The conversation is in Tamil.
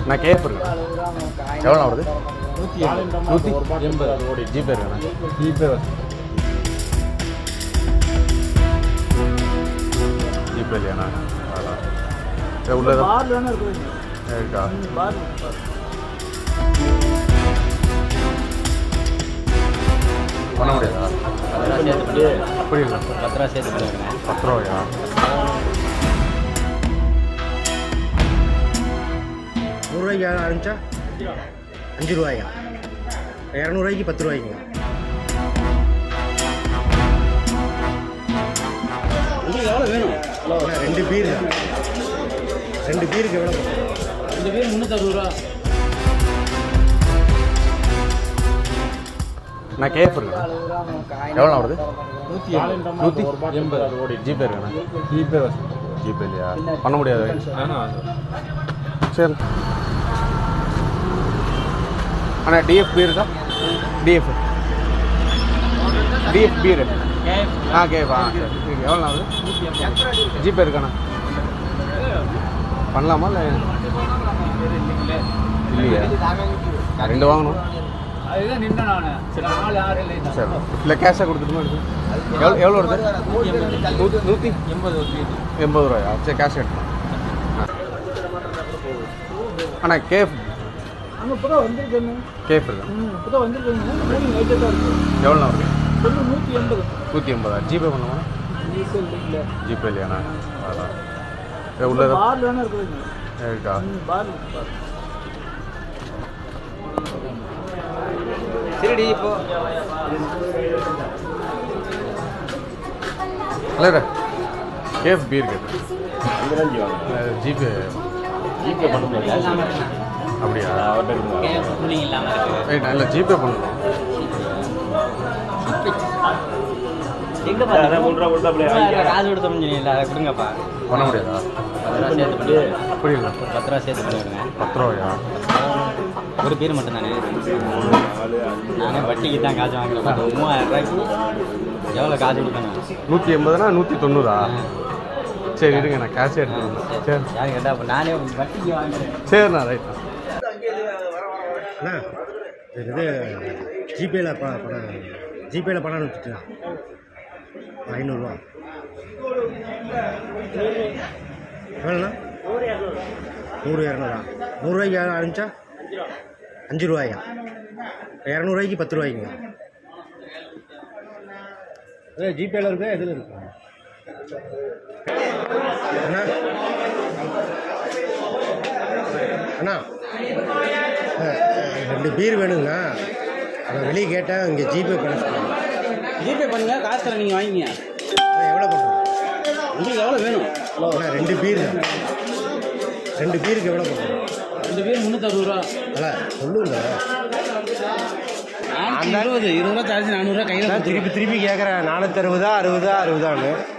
நான் கேஃப் இருக்கேன் எவ்வளோ வருது நூற்றி எண்பது ஜிபே இருக்கேண்ணா ஜிபே ஜிபே இல்லையாண்ணா அதான் சரி, உள்ள ஏதோ- இருக்கா பண்ண முடியாதா புரியல பத்து ரூபா சேர்த்து பண்ணிருக்கேன் பத்து ரூபாயா நூறுரூவாய்க்கு ஆரம்பிச்சா அஞ்சு ரூபாயா இரநூறுவாய்க்கு பத்து ரூபாய்க்குங்க உங்களுக்கு எவ்வளோ வேணும் அண்ணா, ரெண்டு பீர் தான் ரெண்டு பீருக்கு எவ்வளோ இந்த பேர் முந்நூற்றறுபது ரூபா நான் கேஃப் இருக்கேன் எவ்வளோ வருது நூற்றி எண்பது ஜிபே இருக்கேண்ணா ஜிபே ஜிபே இல்லையா பண்ண முடியாது சரி அண்ணா டிஎஃப் பீர் இருக்கா டிஎஃப் டிஎஃப் பீர் ஆ கேஃபா எவ்வளோ ஆகுது ஜிபே இருக்காண்ணா பண்ணலாமா இல்லை இல்லையா ரெண்டு வாங்கணும் அதுதான் நின்று நான் சரி நாலு ஆறு இல்லை சரி இல்லை கேஷாக கொடுத்துட்டுமா எடுத்து எவ்வளோ எவ்வளோ வருது நூற்றி நூற்றி எண்பது எண்பது ரூபாயா சரி கேஷ் எடுத்து அண்ணா கேஃப் அங்கே இப்போ தான் வந்திருக்கேன்னு கேஃப் இருக்கா இப்போ தான் வந்திருக்கேங்க மூணு நைட்டே தான் இருக்குது எவ்வளோ வருது சொல்லு நூற்றி எண்பது நூற்றி எண்பதா ஜிபே பண்ணுமா டீசல் இல்லை ஜிபே இல்லையாண்ணா அதான் சரி, உள்ள ஏதோ- பாரில் வேணா இருக்குதுங்க இருக்கா பார் பார் சரிடி இப்போ இல்லை கேஃப் பீர் கேட்டு ஜிபே ஜிபே பண்ண முடியாது அப்படியா கூலிங் இல்லாமல் இருக்கு ரைட் இல்லை ஜிபே பண்ணணும் எங்க பாருங்க காசு கொடுத்தோம்னு சொன்னீங்களா அதை கொடுங்கப்பா பண்ண முடியாதா பத்து ரூபா சேர்த்து பண்ணிருக்கேன் புரியல ஒரு பத்து ரூபா சேர்த்து பண்ணிருக்கேன் பத்து ரூபாயா ஒரு பேர் மட்டும் தானே நானே வட்டிக்கு தான் காசு வாங்குறேன் ஒரு மூவாயிரம் ரூபாய்க்கு எவ்வளோ காசு கொடுக்கணும் நூற்றி எண்பதுனா நூற்றி தொண்ணூறா சரி இருங்க நான் கேஷ் எடுத்து வந்தேன் சரி யாரும் கேட்டா அப்போ நானே வட்டிக்கு வாங்குறேன் சரிண்ணா ரைட் அண்ணா இது ஜிபேயில் ப பணம் ஜிபேயில் பணம் அனுப்பிச்சிட்டா ஐநூறுரூவா எவ்வளோண்ணா நூறு இரநூறா நூறுரூவாய்க்கு ஆரம்பிச்சா அஞ்சு ரூபாயா இரநூறுவாய்க்கு பத்து ரூபாய்க்குங்க ஏ ஜிபேயில் இருக்கா எதில் இருக்கா அண்ணா அண்ணா அஹ், ரெண்டு பீர் வேணுங்க அதை வெளியே கேட்டால் இங்கே ஜிபே பண்ண சொல்லுங்க ஜிபே பண்ணுங்க காசு தரேன் நீங்கள் வாங்கிங்க எவ்வளோ பண்ணுறோம் உங்களுக்கு எவ்வளோ வேணும் அண்ணா ரெண்டு பீர் தான் ரெண்டு பீருக்கு எவ்வளோ பண்ணுறோம் இந்த பேர் முந்நூற்றறுபது ரூபா அல்ல சொல்லுங்க நானூற்றி இருபது இருபது ரூபா சார்ஜ் நானூறுரூவா கையில் திருப்பி திருப்பி கேட்குறேன் நானூற்றி அறுபதா அறுபதா அறுபதான்னு